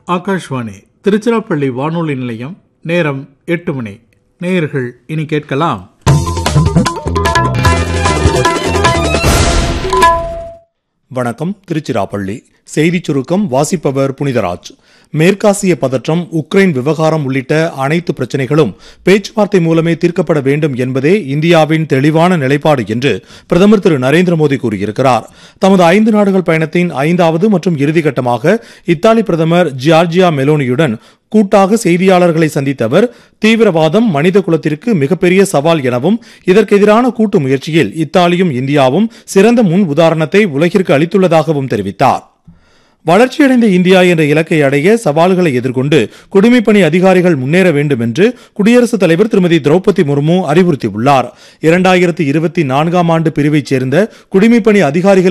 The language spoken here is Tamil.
ஆகாஷ்வாணி திருச்சிராப்பள்ளி வானொலி நிலையம் நேரம் எட்டு மணி நேயர்கள் இனி கேட்கலாம் வணக்கம் திருச்சிராப்பள்ளி செய்திச் சுருக்கம் வாசிப்பவர் புனிதராஜ் மேற்காசிய பதற்றம் உக்ரைன் விவகாரம் உள்ளிட்ட அனைத்து பிரச்சனைகளும் பேச்சுவார்த்தை மூலமே தீர்க்கப்பட வேண்டும் என்பதே இந்தியாவின் தெளிவான நிலைப்பாடு என்று பிரதமர் திரு நரேந்திர மோடி கூறியிருக்கிறார் தமது ஐந்து நாடுகள் பயணத்தின் ஐந்தாவது மற்றும் இறுதிக்கட்டமாக இத்தாலி பிரதமர் ஜியார்ஜியா மெலோனியுடன் கூட்டாக செய்தியாளர்களை சந்தித்த அவர் தீவிரவாதம் மனித குலத்திற்கு மிகப்பெரிய சவால் எனவும் இதற்கெதிரான கூட்டு முயற்சியில் இத்தாலியும் இந்தியாவும் சிறந்த முன் உதாரணத்தை உலகிற்கு அளித்துள்ளதாகவும் தெரிவித்தார் வளர்ச்சியடைந்த இந்தியா என்ற இலக்கை அடைய சவால்களை எதிர்கொண்டு குடிமைப்பணி அதிகாரிகள் முன்னேற வேண்டும் என்று குடியரசுத் தலைவர் திருமதி திரௌபதி முர்மு அறிவுறுத்தியுள்ளார் இரண்டாயிரத்தி இருபத்தி நான்காம் ஆண்டு பிரிவைச் சேர்ந்த குடிமைப்பணி அதிகாரிகள்